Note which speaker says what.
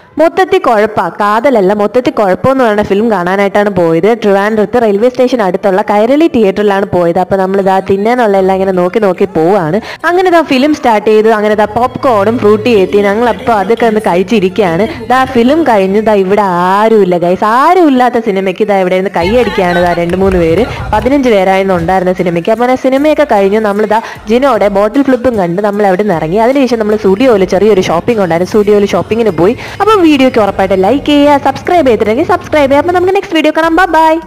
Speaker 1: മൊത്തത്തിൽ കുഴപ്പാ കാതലല്ല മൊത്തത്തിൽ കുഴപ്പമെന്ന് പറയുന്ന ഫിലിം കാണാനായിട്ടാണ് പോയത് ട്രിവാൻഡ്രത്ത് റെയിൽവേ സ്റ്റേഷൻ അടുത്തുള്ള കൈരളി തിയേറ്ററിലാണ് പോയത് അപ്പൊ നമ്മൾ ഇതാ തിന്നാനുള്ള എല്ലാം ഇങ്ങനെ നോക്കി നോക്കി പോവാണ് അങ്ങനെ ഇതാ ഫിലിം സ്റ്റാർട്ട് ചെയ്തു അങ്ങനെ ഇതാ പോപ്കോണും ഫ്രൂട്ടി എത്തി ഞങ്ങൾ അപ്പോൾ അതൊക്കെ ഒന്ന് കഴിച്ചിരിക്കുകയാണ് ഇതാ ഫിലിം കഴിഞ്ഞു ഇതാ ഇവിടെ ആരുമില്ല ഗൈസ് ആരും ഇല്ലാത്ത സിനിമയ്ക്ക് ഇതാ ഇവിടെ നിന്ന് കൈയടിക്കുകയാണ് ഇതാ രണ്ട് മൂന്ന് പേര് പതിനഞ്ച് പേരായിരുന്നു ഉണ്ടായിരുന്ന സിനിമയ്ക്ക് അപ്പോൾ സിനിമയൊക്കെ കഴിഞ്ഞു നമ്മളിതാ ജിനോടെ ബോട്ടിൽ ഫ്ലിപ്പും കണ്ട് നമ്മൾ അവിടെ നിന്ന് ഇറങ്ങി അതിനുശേഷം നമ്മൾ സ്റ്റുഡിയോയിൽ ചെറിയൊരു ഷോപ്പിംഗ് ഉണ്ടായിരുന്നു സ്റ്റുഡിയോയിൽ ഷോപ്പിങ്ങിന് പോയി അപ്പം വീഡിയോക്ക് ഉറപ്പായിട്ട് ലൈക്ക് ചെയ്യുക സബ്സ്ക്രൈബ് ചെയ്തിട്ടുണ്ടെങ്കിൽ സബ്സ്ക്രൈബ് ചെയ്യുക അപ്പോൾ നമുക്ക് നെക്സ്റ്റ് വീഡിയോ കാണാം ബൈ